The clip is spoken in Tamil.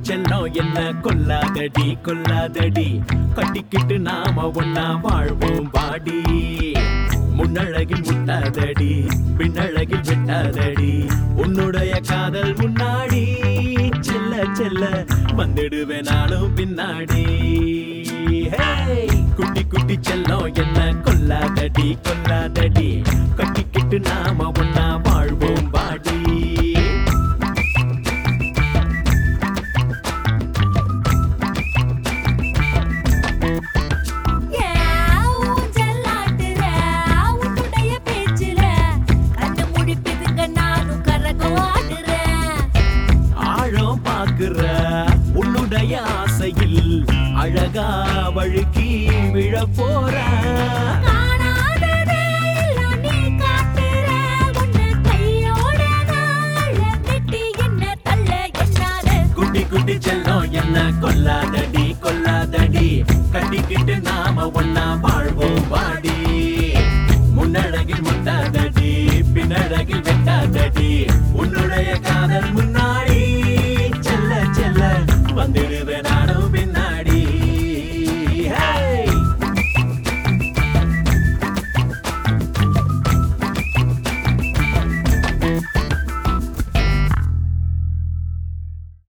செல்லம் என்ன கொல்லாதடி கொல்லாதடி கட்டிக்கிட்டு நாம ஒன்னா வாழ்வோம் வாடி முன்னழகில் முட்டாதடி பின்னழகில் விட்டாதடி உன்னுடைய காதல் முன்னாடி செல்ல செல்ல வந்துடுவேன் நானும் பின்னாடி Hey! குட்டி குட்டி செல்லம் என்ன கொல்லாதடி கொல்லாதடி கட்டிக்கிட்டு நாம ஒன்னா வாழ்வோம் வாடி ஏன் ஊஞ்சலாட்டுற? உன்னுடைய பேச்சுல கண்ணு முழிப்புதுங்க நானும் கரகம் ஆடுறேன். ஆழம் பாக்குற உன்னுடைய ஆசையில் அழகா வழுக்கி விழ போற காணாததை எல்லாம் நீ காட்டுற. உன்னை கையோட நாள வெட்டி என்ன தள்ள என்னால குட்டி குட்டி செல்லம் என்ன கொல்லாதடி கொல்லாதடி கட்டிக்கிட்டு நாம ஒன்னா வாழ்வோம் வாடி முன்னழகில் முட்டாதடி பின்னழகில் வெட்டாதடி உன்னுடைய காதல் முன்